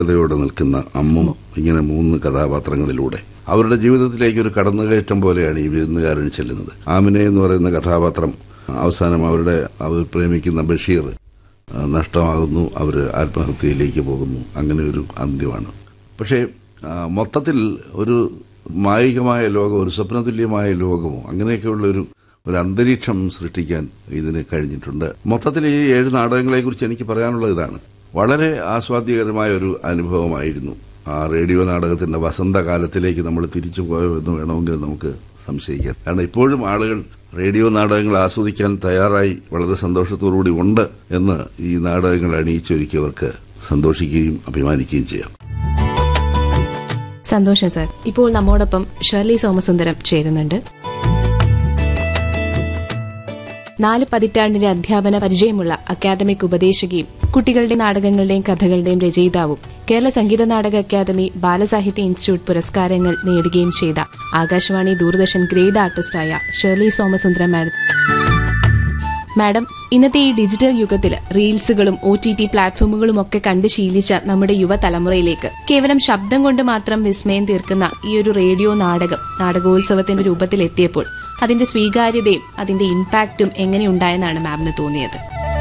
യോടെ നിൽക്കുന്ന അമ്മും ഇങ്ങനെ മൂന്ന് കഥാപാത്രങ്ങളിലൂടെ അവരുടെ ജീവിതത്തിലേക്ക് ഒരു കടന്നുകയറ്റം പോലെയാണ് ഈ വിരുന്നുകാരൻ ചെല്ലുന്നത് ആമിനെ എന്ന് പറയുന്ന കഥാപാത്രം അവസാനം അവരുടെ അവർ പ്രേമിക്കുന്ന ബഷീർ ആ, നഷ്ടമാകുന്നു അവർ ആത്മഹത്യയിലേക്ക് പോകുന്നു അങ്ങനെ ഒരു അന്ത്യമാണ് പക്ഷേ ആ, മൊത്തത്തിൽ ഒരു മായികമായ ലോകം ഒരു സ്വപ്നതുല്യമായ ലോകമോ അങ്ങനെയൊക്കെയുള്ള ഒരു ഒരു അന്തരീക്ഷം സൃഷ്ടിക്കാൻ ഇതിന് കഴിഞ്ഞിട്ടുണ്ട് മൊത്തത്തിൽ ഈ ഏഴ് നാടകങ്ങളെക്കുറിച്ച് എനിക്ക് പറയാനുള്ളത് ഇതാണ് വളരെ ആസ്വാദ്യകരമായ ഒരു അനുഭവമായിരുന്നു ആ റേഡിയോ നാടകത്തിന്റെ വസന്തകാലത്തിലേക്ക് നമ്മൾ തിരിച്ചു പോയോ എന്ന് വേണമെങ്കിൽ നമുക്ക് സംശയിക്കാം കാരണം ഇപ്പോഴും ആളുകൾ റേഡിയോ നാടകങ്ങൾ ആസ്വദിക്കാൻ തയ്യാറായി വളരെ സന്തോഷത്തോടുകൂടി ഉണ്ട് എന്ന് ഈ നാടകങ്ങൾ അണിയിച്ചൊരുക്കിയവർക്ക് സന്തോഷിക്കുകയും അഭിമാനിക്കുകയും ചെയ്യാം സന്തോഷം സർ ഇപ്പോൾ നമ്മോടൊപ്പം ഷെർലി സോമസുന്ദരം ചേരുന്നുണ്ട് നാല് പതിറ്റാണ്ടിന്റെ അധ്യാപന പരിചയമുള്ള അക്കാദമിക് ഉപദേശകയും കുട്ടികളുടെ നാടകങ്ങളുടെയും കഥകളുടെയും രചയിതാവും കേരള സംഗീത നാടക അക്കാദമി ബാലസാഹിത്യ ഇൻസ്റ്റിറ്റ്യൂട്ട് പുരസ്കാരങ്ങൾ നേടുകയും ചെയ്ത ആകാശവാണി ദൂരദർശൻ ഗ്രേഡ് ആർട്ടിസ്റ്റായ ഷെർലി സോമസുന്ദരം മാഡം മാഡം ഇന്നത്തെ ഈ ഡിജിറ്റൽ യുഗത്തിൽ റീൽസുകളും ഒ ടി ടി പ്ലാറ്റ്ഫോമുകളും ഒക്കെ കണ്ട് ശീലിച്ച നമ്മുടെ യുവതലമുറയിലേക്ക് കേവലം ശബ്ദം കൊണ്ട് മാത്രം വിസ്മയം തീർക്കുന്ന ഈ ഒരു റേഡിയോ നാടകം നാടകോത്സവത്തിന്റെ രൂപത്തിൽ എത്തിയപ്പോൾ അതിന്റെ സ്വീകാര്യതയും അതിന്റെ ഇമ്പാക്റ്റും എങ്ങനെയുണ്ടായെന്നാണ് മാമിന് തോന്നിയത്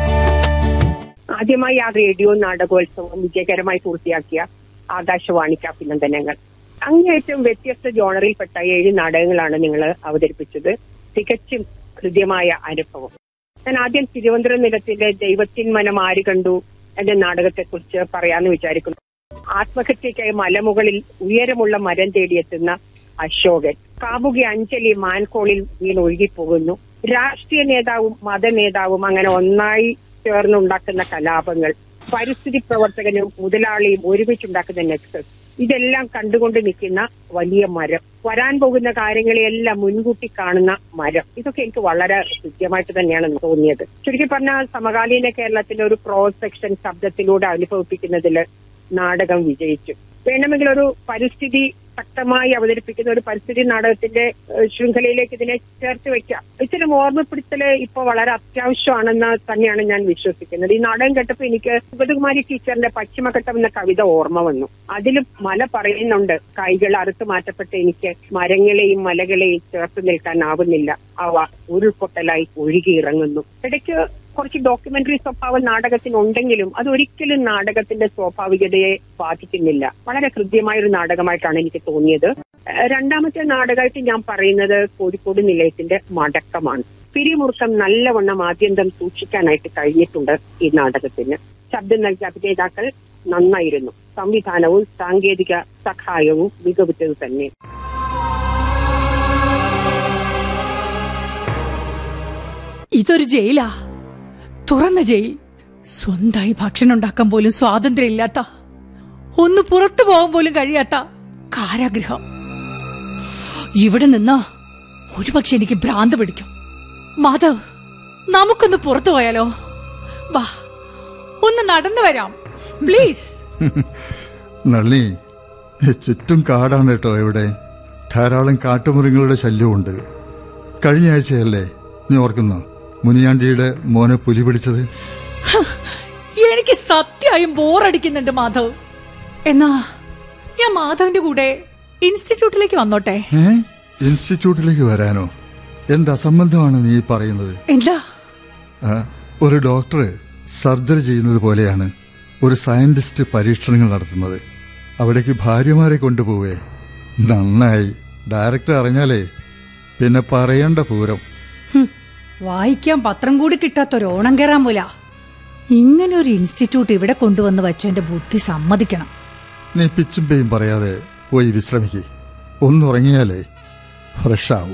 ആദ്യമായി ആ റേഡിയോ നാടകോത്സവം വിജയകരമായി പൂർത്തിയാക്കിയ ആകാശവാണിക്ക് അഭിനന്ദനങ്ങൾ അങ്ങേയറ്റം വ്യത്യസ്ത ജോണറിൽപ്പെട്ട ഏഴ് നാടകങ്ങളാണ് നിങ്ങൾ അവതരിപ്പിച്ചത് തികച്ചും ഹൃദ്യമായ അനുഭവം ഞാൻ ആദ്യം തിരുവനന്തപുരം നിലത്തിലെ ദൈവത്തിൻ മനം ആര് കണ്ടു എന്ന നാടകത്തെക്കുറിച്ച് പറയാന്ന് വിചാരിക്കുന്നു ആത്മഹത്യയ്ക്കായി മലമുകളിൽ ഉയരമുള്ള മരം തേടിയെത്തുന്ന അശോകൻ കാമുകി അഞ്ജലി മാൻകോളിൽ വീണ് ഒഴുകിപ്പോകുന്നു രാഷ്ട്രീയ നേതാവും മതനേതാവും അങ്ങനെ ഒന്നായി ചേർന്നുണ്ടാക്കുന്ന കലാപങ്ങൾ പരിസ്ഥിതി പ്രവർത്തകനും മുതലാളിയും ഒരുമിച്ചുണ്ടാക്കുന്ന നെക്സസ് ഇതെല്ലാം കണ്ടുകൊണ്ട് നിൽക്കുന്ന വലിയ മരം വരാൻ പോകുന്ന കാര്യങ്ങളെയെല്ലാം മുൻകൂട്ടി കാണുന്ന മരം ഇതൊക്കെ എനിക്ക് വളരെ കൃത്യമായിട്ട് തന്നെയാണ് തോന്നിയത് ചുരുക്കി പറഞ്ഞാൽ സമകാലീന കേരളത്തിലെ ഒരു ക്രോസ് സെക്ഷൻ ശബ്ദത്തിലൂടെ അനുഭവിപ്പിക്കുന്നതിൽ നാടകം വിജയിച്ചു വേണമെങ്കിൽ ഒരു പരിസ്ഥിതി ശക്തമായി അവതരിപ്പിക്കുന്ന ഒരു പരിസ്ഥിതി നാടകത്തിന്റെ ഏഹ്, ശൃംഖലയിലേക്ക് ഇതിനെ ചേർത്ത് വെക്കാം ഇത്തരം ഓർമ്മപ്പെടുത്തല് ഇപ്പൊ വളരെ അത്യാവശ്യമാണെന്ന് തന്നെയാണ് ഞാൻ വിശ്വസിക്കുന്നത് ഈ നാടകം കേട്ടപ്പോ എനിക്ക് സുഗതകുമാരി ടീച്ചറിന്റെ പശ്ചിമഘട്ടം എന്ന കവിത ഓർമ്മ വന്നു അതിലും മല പറയുന്നുണ്ട് കൈകൾ അറുത്തു മാറ്റപ്പെട്ട് എനിക്ക് മരങ്ങളെയും മലകളെയും ചേർത്ത് നിൽക്കാനാവുന്നില്ല അവ ഉരുൾപൊട്ടലായി ഒഴുകിയിറങ്ങുന്നു ഇടയ്ക്ക് കുറച്ച് ഡോക്യുമെന്ററി സ്വഭാവം നാടകത്തിനുണ്ടെങ്കിലും അത് ഒരിക്കലും നാടകത്തിന്റെ സ്വാഭാവികതയെ ബാധിക്കുന്നില്ല വളരെ കൃത്യമായ ഒരു നാടകമായിട്ടാണ് എനിക്ക് തോന്നിയത് ഏഹ് രണ്ടാമത്തെ നാടകമായിട്ട് ഞാൻ പറയുന്നത് കോഴിക്കോട് നിലയത്തിന്റെ മടക്കമാണ് പിരിമുറുക്കം നല്ലവണ്ണം ആദ്യന്തം സൂക്ഷിക്കാനായിട്ട് കഴിഞ്ഞിട്ടുണ്ട് ഈ നാടകത്തിന് ശബ്ദം നൽകിയ അഭിനേതാക്കൾ നന്നായിരുന്നു സംവിധാനവും സാങ്കേതിക സഹായവും മികവുറ്റത് തന്നെ ഇതൊരു ജയിലാ തുറന്ന ജയിൽ സ്വന്തമായി ഭക്ഷണം ഉണ്ടാക്കാൻ പോലും സ്വാതന്ത്ര്യമില്ലാത്ത ഒന്ന് പുറത്തു പോകാൻ പോലും കഴിയാത്ത കാരാഗ്രഹം ഇവിടെ നിന്നാ ഒരുപക്ഷെ എനിക്ക് ഭ്രാന്ത് പിടിക്കും മാധവ് നമുക്കൊന്ന് പുറത്തു പോയാലോ വാ ഒന്ന് നടന്നു വരാം പ്ലീസ് നള്ളി ചുറ്റും കാടാണ് കേട്ടോ ഇവിടെ ധാരാളം കാട്ടുമൃഗങ്ങളുടെ ശല്യമുണ്ട് കഴിഞ്ഞ ആഴ്ചയല്ലേ നീ ഓർക്കുന്നോ മുനിയാണ്ടിയുടെ മോനെ പുലി പിടിച്ചത് എനിക്ക് സത്യമായും ബോറടിക്കുന്നുണ്ട് മാധവ് എന്നാ ഞാൻ മാധവിന്റെ കൂടെ ഇൻസ്റ്റിറ്റ്യൂട്ടിലേക്ക് വന്നോട്ടെ ഏ ഇൻസ്റ്റിറ്റ്യൂട്ടിലേക്ക് വരാനോ എന്ത് അസംബന്ധമാണ് നീ ഈ പറയുന്നത് എന്താ ആ, ഒരു ഡോക്ടർ സർജറി ചെയ്യുന്നത് പോലെയാണ് ഒരു സയന്റിസ്റ്റ് പരീക്ഷണങ്ങൾ നടത്തുന്നത് അവിടേക്ക് ഭാര്യമാരെ കൊണ്ടുപോവേ നന്നായി ഡയറക്ടർ അറിഞ്ഞാലേ പിന്നെ പറയേണ്ട പൂരം ഹും, വായിക്കാൻ പത്രം കൂടി കിട്ടാത്തൊരു ഓണം കയറാൻ പോല ഇങ്ങനെ ഒരു ഇൻസ്റ്റിറ്റ്യൂട്ട് ഇവിടെ കൊണ്ടുവന്ന് വെച്ചെന്റെ ബുദ്ധി സമ്മതിക്കണം നീ പിച്ചും പേയും പറയാതെ പോയി വിശ്രമിക്കേ ഒന്നുറങ്ങിയാലേ ഫ്രഷ് ആവൂ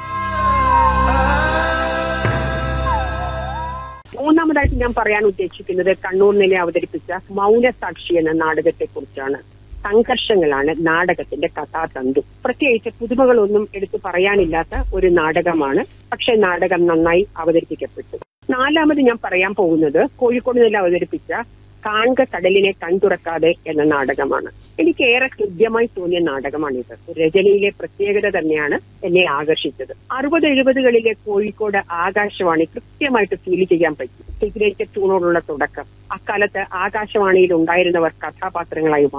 മൂന്നാമതായിട്ട് ഞാൻ പറയാൻ ഉദ്ദേശിക്കുന്നത് കണ്ണൂർ നില അവതരിപ്പിച്ച മൗനസാക്ഷി എന്ന നാടകത്തെ കുറിച്ചാണ് സംഘർഷങ്ങളാണ് നാടകത്തിന്റെ കഥാതന്തു പ്രത്യേകിച്ച് പുതുമകളൊന്നും എടുത്തു പറയാനില്ലാത്ത ഒരു നാടകമാണ് പക്ഷെ നാടകം നന്നായി അവതരിപ്പിക്കപ്പെട്ടു നാലാമത് ഞാൻ പറയാൻ പോകുന്നത് കോഴിക്കോട് നില അവതരിപ്പിച്ച കാൺക കടലിനെ കൺതുറക്കാതെ എന്ന നാടകമാണ് എനിക്ക് ഏറെ ഹൃദ്യമായി തോന്നിയ നാടകമാണിത് രചനയിലെ പ്രത്യേകത തന്നെയാണ് എന്നെ ആകർഷിച്ചത് അറുപത് എഴുപതുകളിലെ കോഴിക്കോട് ആകാശവാണി കൃത്യമായിട്ട് ഫീൽ ചെയ്യാൻ പറ്റി സിഗ്നേച്ചർ ട്യൂണോടുള്ള തുടക്കം അക്കാലത്ത് ആകാശവാണിയിൽ ഉണ്ടായിരുന്നവർ കഥാപാത്രങ്ങളായി